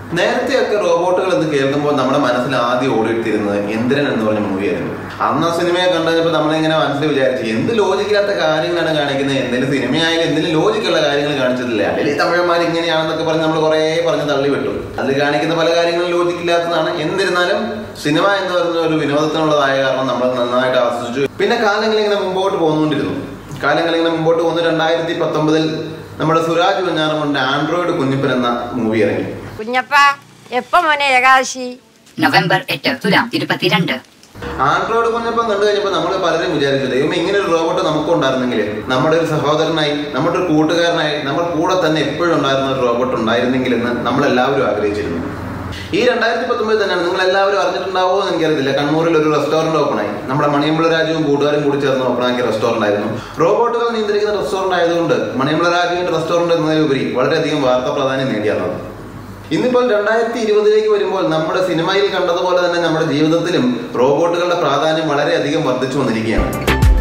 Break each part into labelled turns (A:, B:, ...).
A: നേരത്തെയൊക്കെ റോബോട്ടുകൾ എന്ന് കേൾക്കുമ്പോൾ നമ്മുടെ മനസ്സിൽ ആദ്യം ഓടിയിട്ടിരുന്നത് എന്തിരൻ എന്ന് പറഞ്ഞ മൂവിയായിരുന്നു അന്ന് ആ സിനിമയെ കണ്ടപ്പോൾ നമ്മളിങ്ങനെ മനസ്സിൽ വിചാരിച്ചു എന്ത് ലോജിക്കില്ലാത്ത കാര്യങ്ങളാണ് കാണിക്കുന്നത് എന്തെങ്കിലും സിനിമയായാലും എന്തെങ്കിലും ലോജിക്കുള്ള കാര്യങ്ങൾ കാണിച്ചിട്ടില്ല അല്ലെങ്കിൽ തമിഴന്മാർ ഇങ്ങനെയാണെന്നൊക്കെ പറഞ്ഞ് നമ്മൾ കുറേ പറഞ്ഞ് തള്ളി വിട്ടു അതിൽ കാണിക്കുന്ന പല കാര്യങ്ങളും ലോജിക്കില്ലാത്തതാണ് എന്നിരുന്നാലും സിനിമ എന്ന് പറയുന്ന ഒരു വിനോദത്തിനുള്ളതായ കാരണം നമ്മൾ നന്നായിട്ട് ആസ്വദിച്ചു പിന്നെ കാലങ്ങൾ ഇങ്ങനെ മുമ്പോട്ട് പോകുന്നുകൊണ്ടിരുന്നു കാലങ്ങൾ ഇങ്ങനെ മുമ്പോട്ട് പോകുന്നു രണ്ടായിരത്തി പത്തൊമ്പതിൽ നമ്മുടെ സുരാജ് വെഞ്ഞാറമുണ്ട് ആൻഡ്രോയിഡ് കുഞ്ഞിപ്പൻ എന്ന മൂവി ഇറങ്ങി
B: കുഞ്ഞപ്പ എപ്പോ മോനെ ഏകാദശി
C: നവംബർ എട്ട് തുലാം തിരുപ്പത്തി രണ്ട്
A: ആൻഡ്രോയിഡ് കുഞ്ഞപ്പം കണ്ടു കഴിഞ്ഞപ്പോൾ നമ്മൾ പലരും വിചാരിച്ചു ദൈവം ഇങ്ങനെ ഒരു റോബോട്ട് നമുക്ക് ഉണ്ടായിരുന്നെങ്കിൽ നമ്മുടെ ഒരു സഹോദരനായി നമ്മുടെ ഒരു കൂട്ടുകാരനായി നമ്മുടെ കൂടെ തന്നെ എപ്പോഴും ഉണ്ടായിരുന്ന ഒരു റോബോട്ട് ഉണ്ടായിരുന്നെങ്കിൽ എന്ന് നമ്മൾ എല്ലാവരും ആഗ്രഹിച്ചിരുന്നു ഈ രണ്ടായിരത്തി പത്തൊമ്പതിൽ തന്നെയാണ് നിങ്ങൾ എല്ലാവരും അറിഞ്ഞിട്ടുണ്ടാവോ എന്ന് എനിക്കറിയത്തില്ല കണ്ണൂരിൽ ഒരു റെസ്റ്റോറന്റ് ഓപ്പൺ ആയി നമ്മുടെ മണിയമ്പള രാജുവും കൂട്ടുകാരും കൂടി ചേർന്ന് ഓപ്പൺ ആക്കിയ റെസ്റ്റോറന്റ് ആയിരുന്നു റോബോട്ടുകൾ നിയന്ത്രിക്കുന്ന റെസ്റ്റോറന്റ് ആയതുകൊണ്ട് മണിയമ്പള രാജുവിന്റെ റെസ്റ്റോറന്റ് എന്നതിലുപരി വളരെയധികം വാർത്താ പ്രാധാന്യം നേടിയാണ് ഇന്നിപ്പോൾ രണ്ടായിരത്തി ഇരുപതിലേക്ക് വരുമ്പോൾ നമ്മുടെ സിനിമയിൽ കണ്ടതുപോലെ തന്നെ നമ്മുടെ ജീവിതത്തിലും റോബോട്ടുകളുടെ പ്രാധാന്യം വളരെയധികം വർദ്ധിച്ചു വന്നിരിക്കുകയാണ്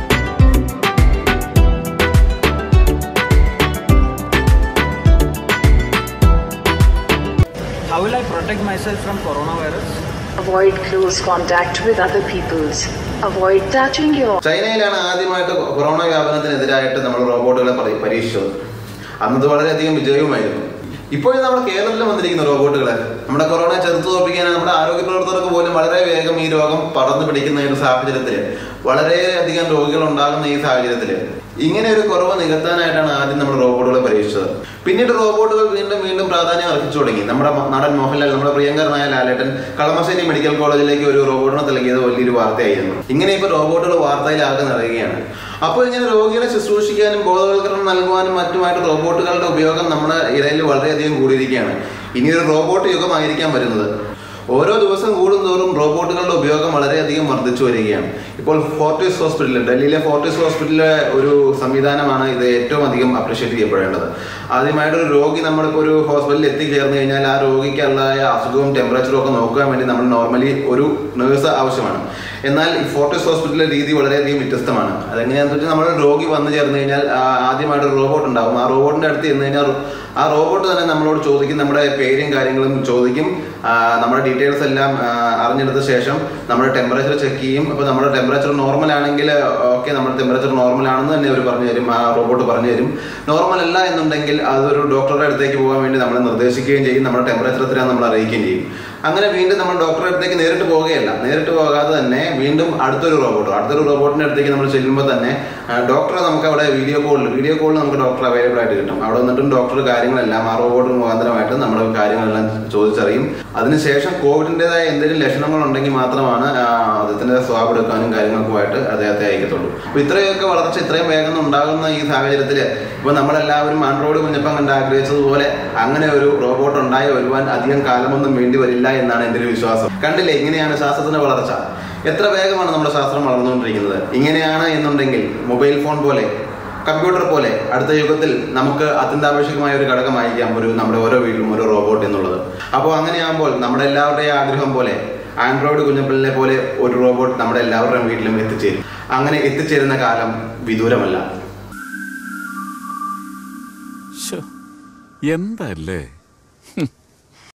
D: How will I protect myself from coronavirus?
E: Avoid close contact with other people's. Avoid touching your
A: ചൈനയിലാണ് ആദ്യമായിട്ട് കൊറോണ വ്യാപനത്തിനെതിരായിട്ട് നമ്മൾ റോബോട്ടുകളെ പരി- പരീക്ഷിച്ചത് അന്നത് വളരെയധികം വിജയവുമായിരുന്നു ഇപ്പോഴും നമ്മുടെ കേരളത്തിൽ വന്നിരിക്കുന്ന റോബോട്ടുകളെ നമ്മുടെ കൊറോണ ചെറുത്തു തോൽപ്പിക്കാൻ നമ്മുടെ ആരോഗ്യ പ്രവർത്തകർക്ക് പോലും വളരെ വേഗം ഈ രോഗം പടർന്നു പിടിക്കുന്ന ഒരു സാഹചര്യത്തിൽ വളരെയധികം രോഗികൾ ഉണ്ടാകുന്ന ഈ സാഹചര്യത്തിൽ ഇങ്ങനെ ഒരു കുറവ് നികത്താനായിട്ടാണ് ആദ്യം നമ്മൾ റോബോട്ടുകളെ പരീക്ഷിച്ചത് പിന്നീട് റോബോട്ടുകൾ വീണ്ടും വീണ്ടും പ്രാധാന്യം അർഹിച്ചു തുടങ്ങി നമ്മുടെ മ- നടൻ മോഹൻലാൽ നമ്മുടെ പ്രിയങ്കരനായ ലാലേട്ടൻ കളമശ്ശേരി മെഡിക്കൽ കോളേജിലേക്ക് ഒരു റോബോട്ടിനെ നൽകിയത് വലിയൊരു വാർത്തയായിരുന്നു ഇങ്ങനെ ഇപ്പൊ റോബോട്ടുകൾ വാർത്തയിലാകെ നിറയുകയാണ് അപ്പോൾ ഇങ്ങനെ രോഗികളെ ശുശ്രൂഷിക്കാനും ബോധവൽക്കരണം നൽകുവാനും മറ്റുമായിട്ട് റോബോട്ടുകളുടെ ഉപയോഗം നമ്മുടെ ഇടയിൽ വളരെയധികം കൂടിയിരിക്കുകയാണ് ഇനിയൊരു റോബോട്ട് യുഗമായിരിക്കാൻ വരുന്നത് ഓരോ ദിവസം കൂടുന്തോറും റോബോട്ടുകളുടെ ഉപയോഗം വളരെയധികം വർദ്ധിച്ചു വരികയാണ് ഇപ്പോൾ ഫോർട്ടിസ് ഹോസ്പിറ്റലിൽ ഡൽഹിയിലെ ഫോർട്ടിസ് ഹോസ്പിറ്റലിലെ ഒരു സംവിധാനമാണ് ഇത് ഏറ്റവും അധികം അപ്രീഷിയേറ്റ് ചെയ്യപ്പെടേണ്ടത് ആദ്യമായിട്ട് ഒരു രോഗി നമ്മളിപ്പോൾ ഒരു ഹോസ്പിറ്റലിൽ എത്തിച്ചേർന്ന് കഴിഞ്ഞാൽ ആ രോഗിക്കുള്ള അസുഖവും ടെമ്പറേച്ചറും ഒക്കെ നോക്കാൻ വേണ്ടി നമ്മൾ നോർമലി ഒരു നേഴ്സ് ആവശ്യമാണ് എന്നാൽ ഈ ഫോർട്ടിസ് ഹോസ്പിറ്റലിലെ രീതി വളരെയധികം വ്യത്യസ്തമാണ് അതെങ്ങനെയാണെന്ന് വെച്ചാൽ നമ്മൾ രോഗി വന്നു ചേർന്ന് കഴിഞ്ഞാൽ ആ, ആദ്യമായിട്ട് ഒരു റോബോട്ട് ഉണ്ടാവും ആ റോബോട്ടിന്റെ അടുത്ത് ചെന്ന് കഴിഞ്ഞാൽ ആ റോബോട്ട് തന്നെ നമ്മളോട് ചോദിക്കും നമ്മുടെ പേരും കാര്യങ്ങളും ചോദിക്കും ആ, നമ്മുടെ ഡീറ്റെയിൽസ് എല്ലാം ആ, അറിഞ്ഞെടുത്ത ശേഷം നമ്മുടെ ടെമ്പറേച്ചർ ചെക്ക് ചെയ്യും അപ്പോൾ നമ്മുടെ ടെമ്പറേച്ചർ നോർമൽ ആണെങ്കിൽ ഓക്കെ നമ്മുടെ ടെമ്പറേച്ചർ നോർമൽ ആണെന്ന് തന്നെ അവർ പറഞ്ഞു തരും ആ റോബോട്ട് പറഞ്ഞു തരും നോർമൽ അല്ല എന്നുണ്ടെങ്കിൽ അതൊരു ഡോക്ടറുടെ അടുത്തേക്ക് പോകാൻ വേണ്ടി നമ്മളെ നിർദ്ദേശിക്കുകയും ചെയ്യും നമ്മുടെ ടെമ്പറേച്ചർ എത്രയാണെന്ന് നമ്മൾ അറിയിക്കുകയും ചെയ്യും അങ്ങനെ വീണ്ടും നമ്മൾ ഡോക്ടറുടെ അടുത്തേക്ക് നേരിട്ട് പോവുകയല്ല നേരിട്ട് പോകാതെ തന്നെ വീണ്ടും അടുത്തൊരു റോബോട്ട് അടുത്തൊരു റോബോട്ടിന്റെ അടുത്തേക്ക് നമ്മൾ ചെല്ലുമ്പോൾ തന്നെ ആ, ഡോക്ടറെ നമുക്ക് അവിടെ വീഡിയോ കോളിൽ വീഡിയോ കോളിൽ നമുക്ക് ഡോക്ടർ അവൈലബിൾ ആയിട്ട് കിട്ടും അവിടെ വന്നിട്ടും ഡോക്ടർ കാര്യങ്ങളെല്ലാം ആ റോബോട്ട് മുഖാന്തരമായിട്ട് നമ്മുടെ കാര്യങ്ങളെല്ലാം ചോദിച്ചറിയും അതിനുശേഷം കോവിഡിൻ്റെതായ എന്തെങ്കിലും ലക്ഷണങ്ങൾ ഉണ്ടെങ്കിൽ മാത്രമാണ് ആ, അദ്ദേഹത്തിന്റെ സ്വാബ് എടുക്കാനും കാര്യങ്ങൾക്കുമായിട്ട് അദ്ദേഹത്തെ അയക്കത്തുള്ളൂ അപ്പൊ ഇത്രയൊക്കെ വളർച്ച ഇത്രയും വേഗം ഉണ്ടാകുന്ന ഈ സാഹചര്യത്തിൽ ഇപ്പൊ നമ്മളെല്ലാവരും ആൻഡ്രോയിഡ് കുഞ്ഞപ്പം കണ്ട് ആഗ്രഹിച്ചതുപോലെ അങ്ങനെ ഒരു റോബോട്ട് ഉണ്ടായി വരുവാൻ അധികം കാലമൊന്നും വേണ്ടി വരില്ല എന്നാണ് എൻ്റെ ഒരു വിശ്വാസം കണ്ടില്ലേ ഇങ്ങനെയാണ് ശാസ്ത്രത്തിന്റെ വളർച്ച എത്ര വേഗമാണ് നമ്മുടെ ശാസ്ത്രം വളർന്നുകൊണ്ടിരിക്കുന്നത് ഇങ്ങനെയാണ് എന്നുണ്ടെങ്കിൽ മൊബൈൽ ഫോൺ പോലെ കമ്പ്യൂട്ടർ പോലെ അടുത്ത യുഗത്തിൽ നമുക്ക് അത്യന്താപേക്ഷികമായ ഒരു ഘടകമായിരിക്കാം ഒരു നമ്മുടെ ഓരോ വീട്ടിലും ഒരു റോബോട്ട് എന്നുള്ളത് അപ്പോൾ അങ്ങനെയാകുമ്പോൾ നമ്മുടെ എല്ലാവരുടെയും ആഗ്രഹം പോലെ ആൻഡ്രോയിഡ് കുഞ്ഞപ്പലിനെ പോലെ ഒരു റോബോട്ട് നമ്മുടെ എല്ലാവരുടെയും വീട്ടിലും എത്തിച്ചേരും അങ്ങനെ എത്തിച്ചേരുന്ന കാലം വിദൂരമല്ല
F: എന്തല്ലേ